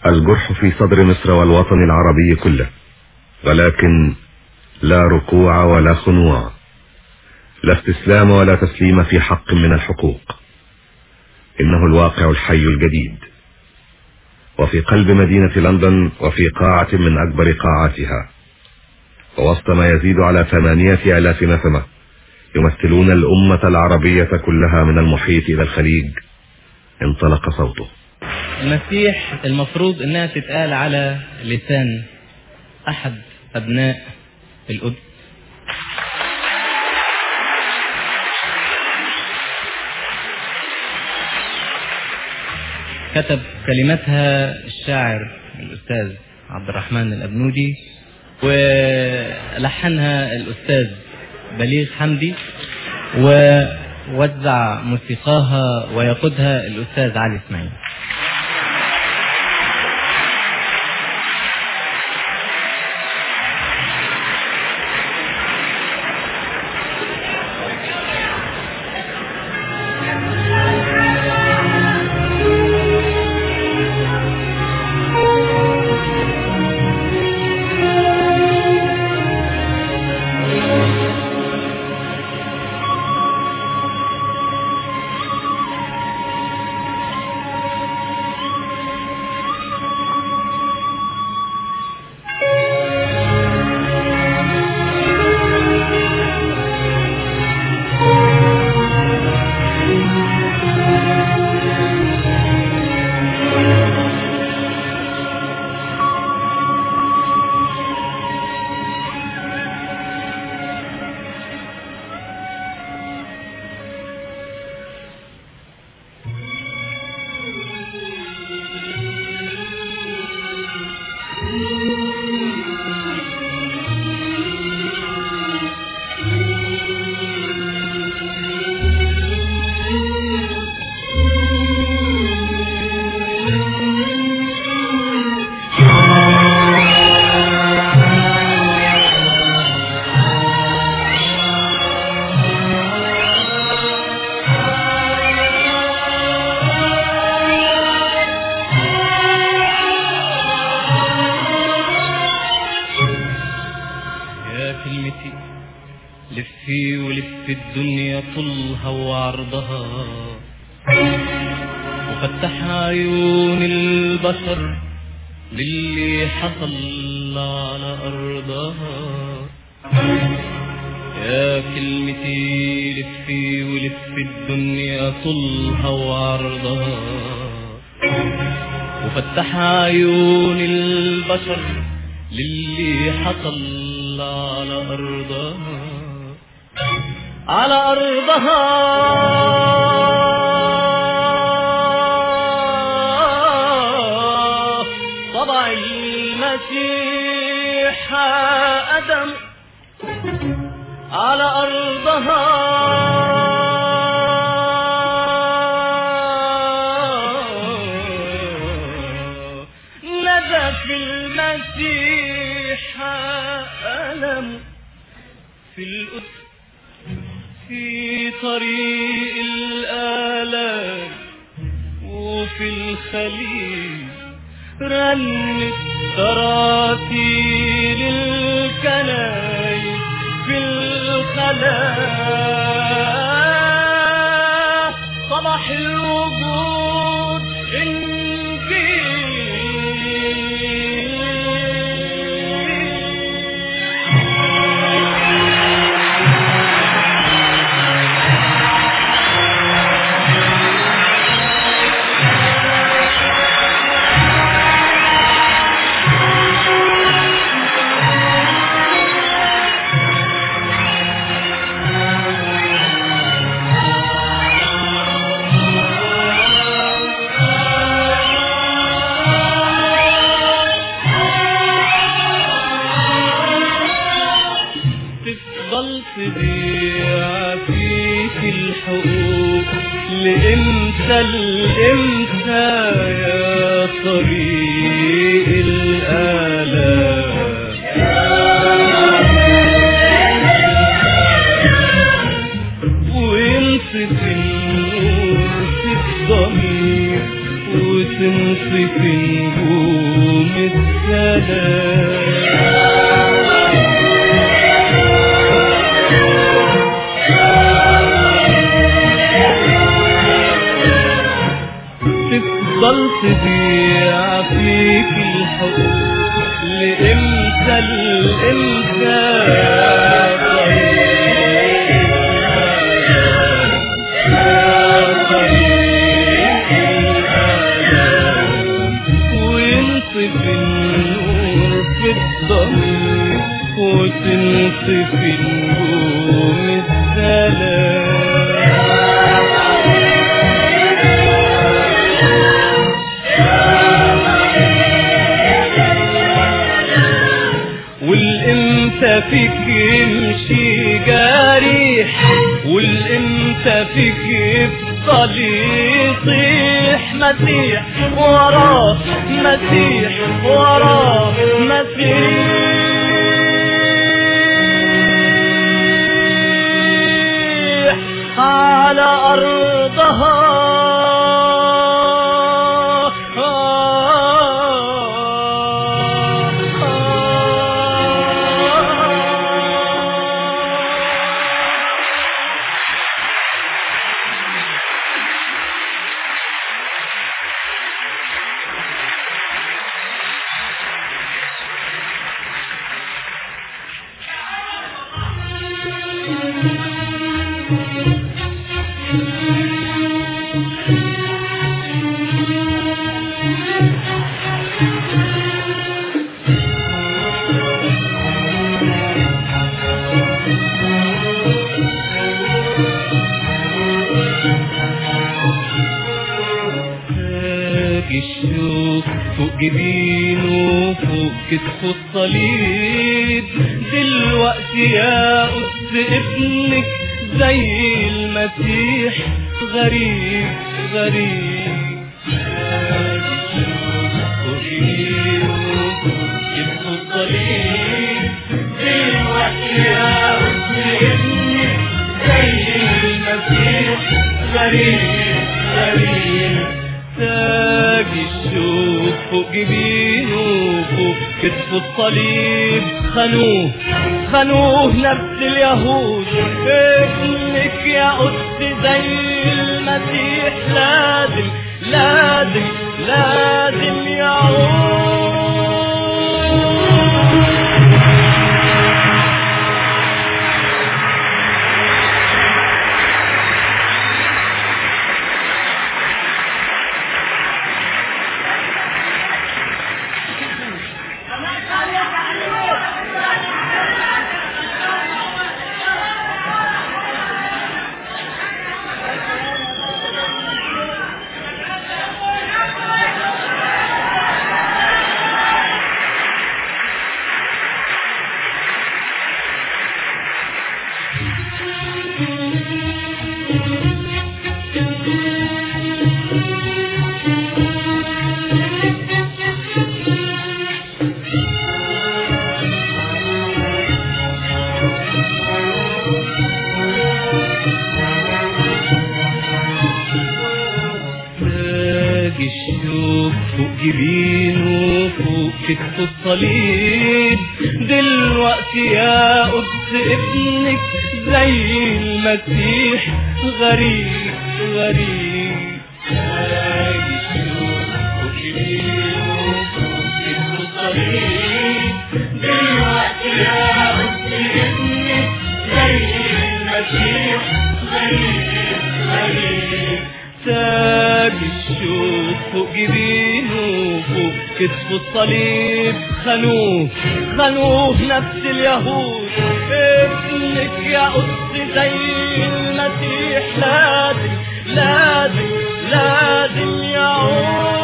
الجرح في صدر مصر والوطن العربي كله ولكن لا ركوع ولا خنوع لا استسلام ولا تسليم في حق من الحقوق إنه الواقع الحي الجديد وفي قلب مدينة لندن وفي قاعة من أكبر قاعاتها ووسط ما يزيد على ثمانية آلاف نسمة يمثلون الأمة العربية كلها من المحيط إلى الخليج انطلق صوته المسيح المفروض انها تتقال على لسان احد ابناء القدس كتب كلماتها الشاعر الاستاذ عبد الرحمن الابنودي ولحنها الاستاذ بليغ حمدي ووزع موسيقاها ويقودها الاستاذ علي اسماعيل يا كلمتي لفي ولف الدنيا طولها وعرضها وفتح عيون البشر للي حصل على أرضها يا كلمتي لفي ولف الدنيا طولها وعرضها وفتح عيون البشر للي حصل على أرضها على أرضها طبع المسيح أدم على أرضها نزف المسيح ألم في الأسر في طريق الآلام وفي الخليل رنت تراتيل الكنايس في الخلاء صباح الوجود تفضل تبيع فيك الحقوق لإمتى لإمتى يا طريق الآلام وينصف النور في الضمير وتنصف النور تفضل تبيع فيك الحب لإمتى لإمتى وينطف النور في الضمير وتنطف نجوم السلام والامتى فيك يمشي جارح والامتى فيك يفضل يطيح مسيح وراه مسيح وراه مسيح على أرضها تاج الشوق فوق جبينه فوق كتفه الصليب دلوقتي يا قدس ابنك زي المسيح غريب غريب تاج الشوق فوق جبينه فوق كتفه الصليب دلوقتي يا قدس ابنك زي المسيح غريب غريب تاج الشوق فوق جبينه فوق كتف الصليب خانوه خانوه نفس اليهود ابنك يا قدس زي المسيح لازم لازم لازم يعود تاج الشوق فوق جبينه فوق كتف الصليب دلوقتي يا قدس ابنك زي المسيح غريب غريب تاج الشوق فوق جبينه فوق كتف الصليب دلوقتي يا قدس ابنك زي المسيح غريب غريب تاج الشوق فوق جبينه فوق كتف الصليب خانوه خانوه نفس اليهود ابنك يا قدس زي المسيح لازم لازم لازم يعود